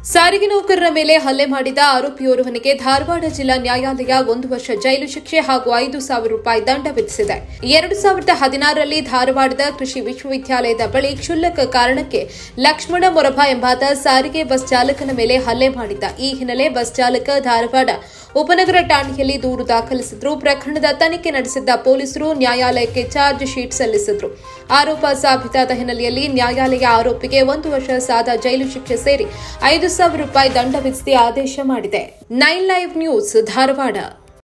ಸಾರಿಗೆ ನೌಕರರ ಮೇಲೆ ಹಲ್ಲೆ ಮಾಡಿದ ಆರೋಪಿಯೋರ್ವನಿಗೆ ಧಾರವಾಡ ಜಿಲ್ಲಾ ನ್ಯಾಯಾಲಯ ಒಂದು ವರ್ಷ ಜೈಲು ಶಿಕ್ಷೆ ಹಾಗೂ ಐದು ಸಾವಿರ ರೂಪಾಯಿ ದಂಡ ವಿಧಿಸಿದೆ ಎರಡು ಸಾವಿರದ ಹದಿನಾರರಲ್ಲಿ ಧಾರವಾಡದ ಕೃಷಿ ವಿಶ್ವವಿದ್ಯಾಲಯದ ಬಳಿ ಕ್ಷುಲ್ಲಕ ಕಾರಣಕ್ಕೆ ಲಕ್ಷ್ಮಣ ಮೊರಬ ಎಂಬಾತ ಸಾರಿಗೆ ಬಸ್ ಚಾಲಕನ ಮೇಲೆ ಹಲ್ಲೆ ಮಾಡಿದ್ದ ಈ ಹಿನ್ನೆಲೆ ಬಸ್ ಚಾಲಕ ಧಾರವಾಡ ಉಪನಗರ ಠಾಣೆಯಲ್ಲಿ ದೂರು ದಾಖಲಿಸಿದ್ರು ಪ್ರಕರಣದ ತನಿಖೆ ನಡೆಸಿದ್ದ ಪೊಲೀಸರು ನ್ಯಾಯಾಲಯಕ್ಕೆ ಚಾರ್ಜ್ ಶೀಟ್ ಸಲ್ಲಿಸಿದ್ರು ಆರೋಪ ಸಾಬೀತಾದ ಹಿನ್ನೆಲೆಯಲ್ಲಿ ನ್ಯಾಯಾಲಯ ಆರೋಪಿಗೆ ಒಂದು ವರ್ಷ ಸಾದಾ ಜೈಲು ಶಿಕ್ಷೆ ಸೇರಿ ಐದು ಸಾವಿರ ರೂಪಾಯಿ ದಂಡ ವಿಧಿಸಿ ಆದೇಶ ಮಾಡಿದೆ ನೈನ್ ಲೈವ್ ನ್ಯೂಸ್ ಧಾರವಾಡ